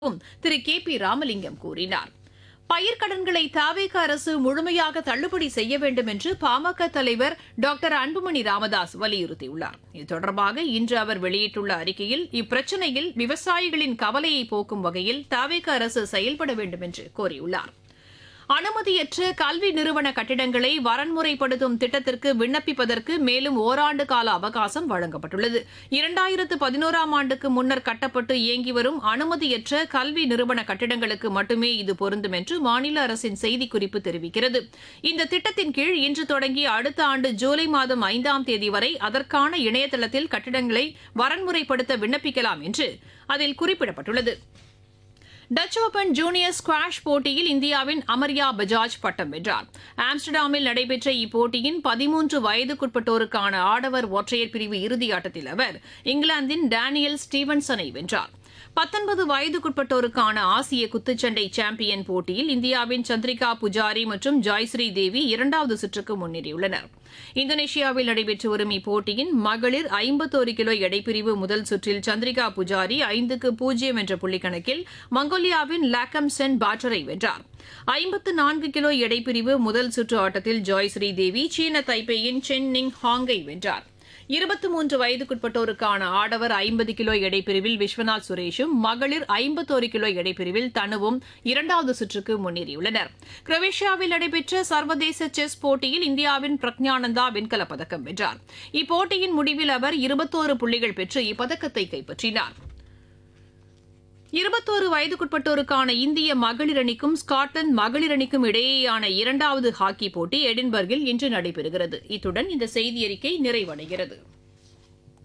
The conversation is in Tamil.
திரு கே பி ராமலிங்கம் கூறினார் பயிர்க்கடன்களை தாவேக அரசு முழுமையாக தள்ளுபடி செய்ய வேண்டும் என்று பாமக தலைவர் டாக்டர் அன்புமணி ராமதாஸ் வலியுறுத்தியுள்ளார் இது தொடர்பாக இன்று அவர் வெளியிட்டுள்ள அறிக்கையில் இப்பிரச்சினையில் விவசாயிகளின் கவலையை போக்கும் வகையில் தாவேக அரசு செயல்பட வேண்டும் என்று கோரியுள்ளார் அனுமதியற்ற கல்வி நிறுவன கட்டிடங்களை வரன்முறைப்படுத்தும் திட்டத்திற்கு விண்ணப்பிப்பதற்கு மேலும் ஓராண்டு கால அவகாசம் வழங்கப்பட்டுள்ளது இரண்டாயிரத்து பதினோராம் ஆண்டுக்கு முன்னர் கட்டப்பட்டு இயங்கி வரும் அனுமதியற்ற கல்வி நிறுவன கட்டிடங்களுக்கு மட்டுமே இது பொருந்தும் என்று மாநில அரசின் செய்திக்குறிப்பு தெரிவிக்கிறது இந்த திட்டத்தின் கீழ் இன்று தொடங்கி அடுத்த ஆண்டு ஜூலை மாதம் ஐந்தாம் தேதி வரை அதற்கான இணையதளத்தில் கட்டிடங்களை வரன்முறைப்படுத்த விண்ணப்பிக்கலாம் என்று அதில் குறிப்பிடப்பட்டுள்ளது டச் ஓபன் ஜூனியர் ஸ்குவாஷ் போட்டியில் இந்தியாவின் அமர்யா பஜாஜ் பட்டம் வென்றார் ஆம்ஸ்டர்டாமில் நடைபெற்ற இப்போட்டியின் பதிமூன்று வயதுக்குட்பட்டோருக்கான ஆடவர் ஒற்றையர் பிரிவு இறுதியாட்டத்தில் அவர் இங்கிலாந்தின் டேனியல் ஸ்டீவன்சனை வென்றார் பத்தொன்பது வயதுக்குட்பட்டோருக்கான ஆசிய குத்துச்சண்டை சாம்பியன் போட்டியில் இந்தியாவின் சந்திரிகா புஜாரி மற்றும் ஜாய்ஸ்ரீ தேவி இரண்டாவது சுற்றுக்கு முன்னேறியுள்ளனர் இந்தோனேஷியாவில் நடைபெற்று வரும் இப்போட்டியின் மகளிர் ஐம்பத்தோரு கிலோ எடைப்பிரிவு முதல் சுற்றில் சந்திரிகா புஜாரி ஐந்துக்கு பூஜ்ஜியம் என்ற புள்ளிக்கணக்கில் மங்கோலியாவின் லாக்கம் சென் பாட்டரை வென்றார் ஐம்பத்து நான்கு கிலோ எடைப்பிரிவு முதல் சுற்று ஆட்டத்தில் ஜாய்ஸ்ரீ தேவி சீன தைப்பேயின் சென் நிங் ஹாங்கை வென்றார் இருபத்தி மூன்று வயதுக்குட்பட்டோருக்கான ஆடவர் ஐம்பது கிலோ எடைப்பிரிவில் விஸ்வநாத் சுரேஷும் மகளிர் ஐம்பத்தோரு கிலோ எடைப்பிரிவில் தனுவும் இரண்டாவது சுற்றுக்கு முன்னேறியுள்ளனர் குரோவேஷியாவில் நடைபெற்ற சர்வதேச செஸ் போட்டியில் இந்தியாவின் பிரக்ஞானந்தா வெண்கலப் பதக்கம் வென்றார் இப்போட்டியின் முடிவில் அவர் இருபத்தோரு புள்ளிகள் பெற்று இப்பதக்கத்தை கைப்பற்றினார் இருபத்தோரு வயதுக்குட்பட்டோருக்கான இந்திய மகளிர் அணிக்கும் ஸ்காட்லாந்து மகளிர் அணிக்கும் இடையேயான இரண்டாவது ஹாக்கி போட்டி எடின்பர்கில் இன்று நடைபெறுகிறது இத்துடன் இந்த செய்தியறிக்கை நிறைவடைகிறது